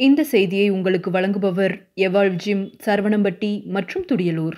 இந்த செய்தியை உங்களுக்கு வழங்குபவர் எவாள் ஜிம் சரவணம்பட்டி மற்றும் துடியலூர்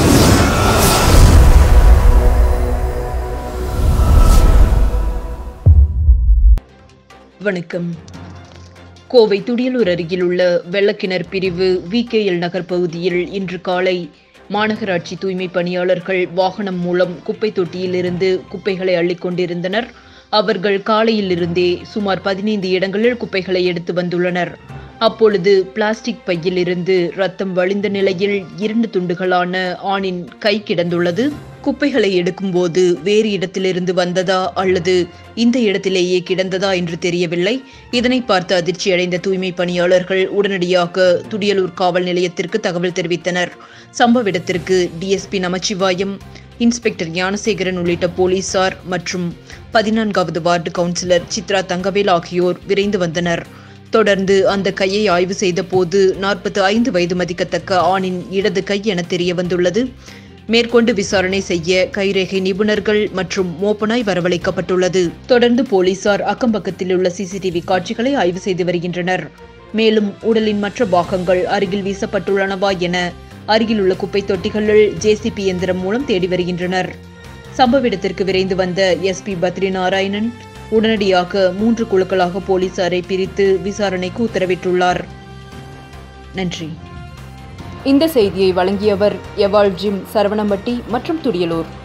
வணக்கம் கோவை துடியலூர் அருகில் உள்ள வெள்ளக்கிணர் பிரிவு விகேஎல் நகர் பகுதியில் இன்று காலை மாநகராட்சி தூய்மை பணியாளர்கள் வாகனம் மூலம் குப்பை தொட்டியிலிருந்து குப்பைகளை அள்ளிக் கொண்டிருந்தனர் அவர்கள் காலையிலிருந்தே சுமார் பதினைந்து இடங்களில் குப்பைகளை எடுத்து வந்துள்ளனர் அப்பொழுது பிளாஸ்டிக் பையிலிருந்து ரத்தம் வழிந்த நிலையில் இரண்டு துண்டுகளான ஆணின் கை கிடந்துள்ளது குப்பைகளை எடுக்கும்போது வேறு இடத்திலிருந்து வந்ததா அல்லது இந்த இடத்திலேயே கிடந்ததா என்று தெரியவில்லை இதனை பார்த்து அதிர்ச்சியடைந்த தூய்மை பணியாளர்கள் உடனடியாக துடியலூர் காவல் நிலையத்திற்கு தகவல் தெரிவித்தனர் சம்பவ இடத்திற்கு டிஎஸ்பி நமச்சிவாயம் இன்ஸ்பெக்டர் ஞானசேகரன் உள்ளிட்ட போலீசார் மற்றும் பதினான்காவது வார்டு கவுன்சிலர் சித்ரா தங்கவேல் ஆகியோர் விரைந்து வந்தனர் தொடர்ந்து அந்த கையை ஆய்வு செய்த போது நாற்பத்தி ஐந்து வயது மதிக்கத்தக்க ஆணின் இடது கை என தெரிய வந்துள்ளது மேற்கொண்டு விசாரணை செய்ய கைரேகை நிபுணர்கள் மற்றும் மோப்பனாய் வரவழைக்கப்பட்டுள்ளது தொடர்ந்து போலீசார் அக்கம்பக்கத்தில் உள்ள சிசிடிவி காட்சிகளை ஆய்வு செய்து வருகின்றனர் மேலும் உடலின் மற்ற பாகங்கள் அருகில் வீசப்பட்டுள்ளனவா என அருகிலுள்ள குப்பை தொட்டிகளில் ஜேசிபி இயந்திரம் மூலம் தேடி வருகின்றனர் சம்பவ இடத்திற்கு விரைந்து வந்த எஸ்பி பத்ரி நாராயணன் உடனடியாக மூன்று குழுக்களாக போலீசாரை பிரித்து விசாரணைக்கு உத்தரவிட்டுள்ளார் நன்றி இந்த செய்தியை வழங்கியவர் எவாள் ஜிம் சரவணம்பட்டி மற்றும் துடியலூர்